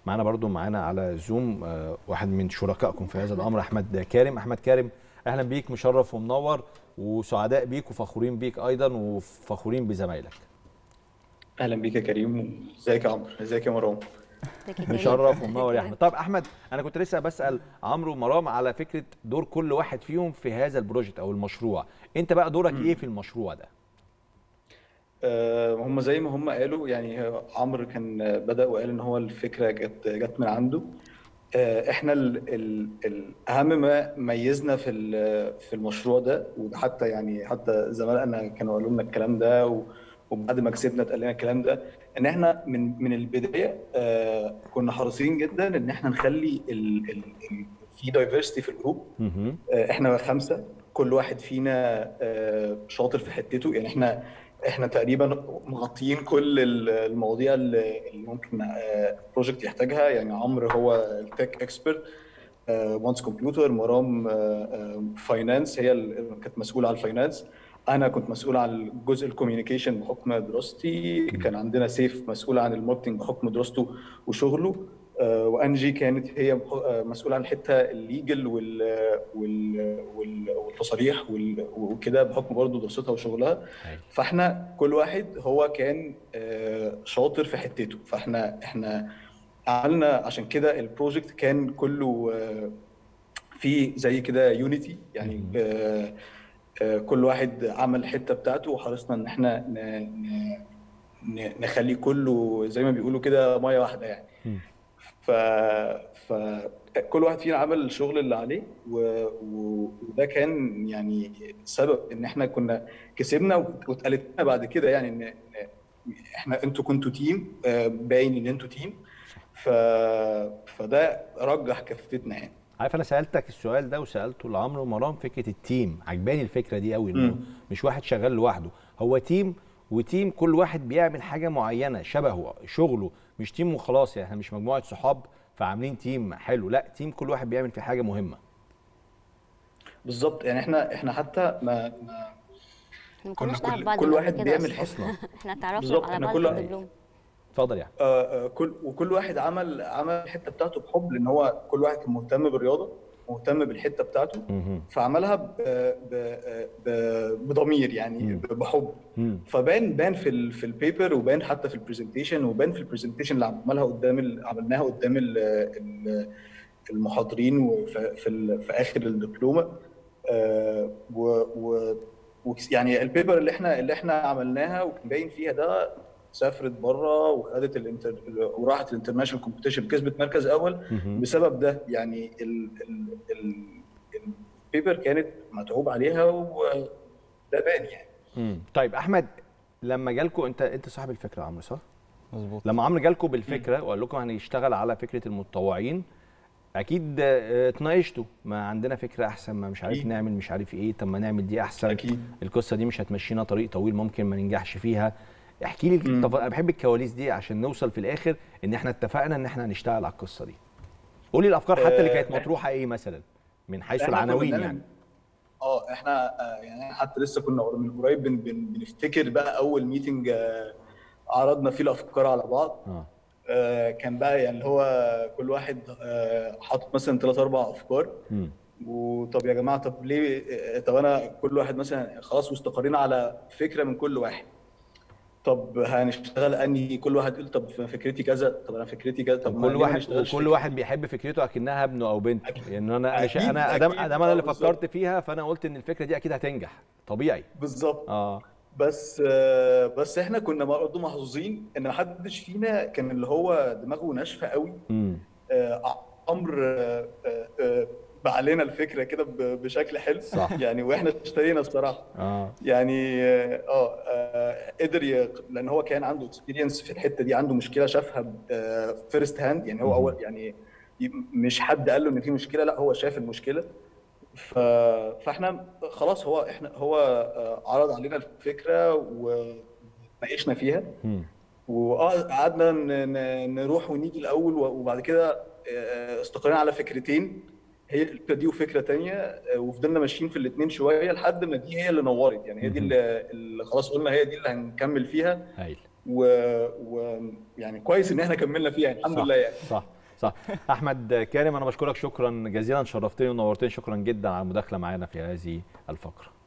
معانا برضو معانا على زوم واحد من شركائكم في هذا الامر احمد كارم احمد كارم اهلا بيك مشرف ومنور وسعداء بيك وفخورين بيك ايضا وفخورين بزمايلك اهلا بيك يا كريم ازيك يا عمرو ازيك يا مروان مشرف ومنور يا احمد طب احمد انا كنت لسه بسال عمرو ومرام على فكره دور كل واحد فيهم في هذا البروجكت او المشروع انت بقى دورك م. ايه في المشروع ده أه هم زي ما هم قالوا يعني عمرو كان بدا وقال ان هو الفكره جت جت من عنده أه احنا ال ال الاهم ما ميزنا في في المشروع ده وحتى يعني حتى زملائنا كانوا قالوا لنا الكلام ده وبعد ما كسبنا اتقال لنا الكلام ده ان احنا من من البدايه آه كنا حريصين جدا ان احنا نخلي ال ال ال في دايفرستي في الجروب آه احنا خمسه كل واحد فينا آه شاطر في حتته يعني احنا احنا تقريبا مغطيين كل المواضيع اللي ممكن البروجكت يحتاجها يعني عمرو هو التك اكسبرت وانس كمبيوتر مرام فاينانس هي اللي كانت مسؤوله على الفاينانس انا كنت مسؤول عن جزء الكوميونيكيشن بحكم دراستي كان عندنا سيف مسؤول عن الماركتنج بحكم دراسته وشغله وانجي كانت هي مسؤوله عن الحته الليجل والتصاريح وكده بحكم برضه دراستها وشغلها فاحنا كل واحد هو كان شاطر في حتته فاحنا احنا عملنا عشان كده البروجكت كان كله في زي كده يونيتي يعني كل واحد عمل الحته بتاعته وحرصنا ان احنا نخليه كله زي ما بيقولوا كده ميه واحده يعني ف فكل واحد فينا عمل الشغل اللي عليه و... وده كان يعني سبب ان احنا كنا كسبنا واتقالت لنا بعد كده يعني ان احنا انتوا كنتوا تيم باين ان انتوا تيم ف... فده رجح كفتنا يعني عارف انا سالتك السؤال ده وسالته لعمرو ومرام فكره التيم عجباني الفكره دي قوي انه مش واحد شغال لوحده هو تيم وتيم كل واحد بيعمل حاجه معينه شبهه شغله مش تيم وخلاص يعني احنا مش مجموعه صحاب فعاملين تيم حلو لا تيم كل واحد بيعمل في حاجه مهمه بالظبط يعني احنا احنا حتى ما, ما كنا كل, كل واحد بيعمل اصلا احنا اتعرفنا على بعض في الدبلوم اتفضل يعني آه كل وكل واحد عمل عمل الحته بتاعته بحب لان هو كل واحد كان مهتم بالرياضه مهتم بالحته بتاعته فعملها ب ب ب بضمير يعني بحب فبان بان في ال في البيبر وبان حتى في البرزنتيشن وبان في البرزنتيشن اللي عملها قدام عملناها قدام المحاضرين وفي في, في اخر الدبلومه آه و يعني البيبر اللي احنا اللي احنا عملناها وكان باين فيها ده سافرت بره وخدت الانتر وراحت الانترناشونال كومبيتيشن كسبت مركز اول بسبب ده يعني ال... ال... ال... البيبر كانت متعوب عليها وده بان يعني مم. طيب احمد لما جالكم انت انت صاحب الفكره عمرو صح؟ مظبوط لما عمرو جالكم بالفكره وقال لكم هنشتغل على فكره المتطوعين اكيد اتناقشتوا ما عندنا فكره احسن ما مش عارف أكيد. نعمل مش عارف ايه طب ما نعمل دي احسن أكيد. القصه دي مش هتمشينا طريق طويل ممكن ما ننجحش فيها احكي لي التف... انا بحب الكواليس دي عشان نوصل في الاخر ان احنا اتفقنا ان احنا هنشتغل على القصه دي قولي الافكار حتى اللي كانت مطروحه ايه مثلا من حيث العناوين يعني اه احنا يعني حتى لسه كنا من قريب بن بن بنفتكر بقى اول ميتنج عرضنا فيه الافكار على بعض اه آه كان بقى يعني اللي هو كل واحد آه حاطط مثلا ثلاث اربع افكار م. وطب يا جماعه طب ليه طب انا كل واحد مثلا خلاص واستقرينا على فكره من كل واحد طب هنشتغل اني كل واحد يقول طب فكرتي كذا طب انا فكرتي كذا طب كل واحد كل واحد بيحب فكرته اكنها ابنه او بنته يعني انا أكيد انا ادام أكيد ادام انا اللي بالظبط. فكرت فيها فانا قلت ان الفكره دي اكيد هتنجح طبيعي بالظبط اه بس آه، بس احنا كنا برضه محظوظين ان ما حدش فينا كان اللي هو دماغه ناشفه قوي امم آه، امر آه، آه، آه، باع علينا الفكره كده ب- بشكل حلو صح. يعني واحنا اشترينا الصراحه اه يعني اه آه، قدر يق... لان هو كان عنده اكسبيرينس في الحته دي عنده مشكله شافها فيرست هاند يعني هو مهم. اول يعني ي- مش حد قال له ان في مشكله لا هو شاف المشكله ف... فاحنا خلاص هو احنا هو آه، عرض علينا الفكره وناقشنا فيها مم. وقعدنا ن- ن- نروح ونيجي الاول وبعد كده آه، استقرينا على فكرتين هي الفكره دي وفكره تانية آه، وفضلنا ماشيين في الاثنين شويه لحد ما دي هي اللي نورت يعني هي دي مهم. اللي, اللي خلاص قلنا هي دي اللي هنكمل فيها هايل ويعني و... كويس ان احنا كملنا فيها يعني الحمد صح. لله يعني صح صح احمد كارم انا بشكرك شكرا جزيلا شرفتني ونورتني شكرا جدا على المداخله معانا في هذه الفقره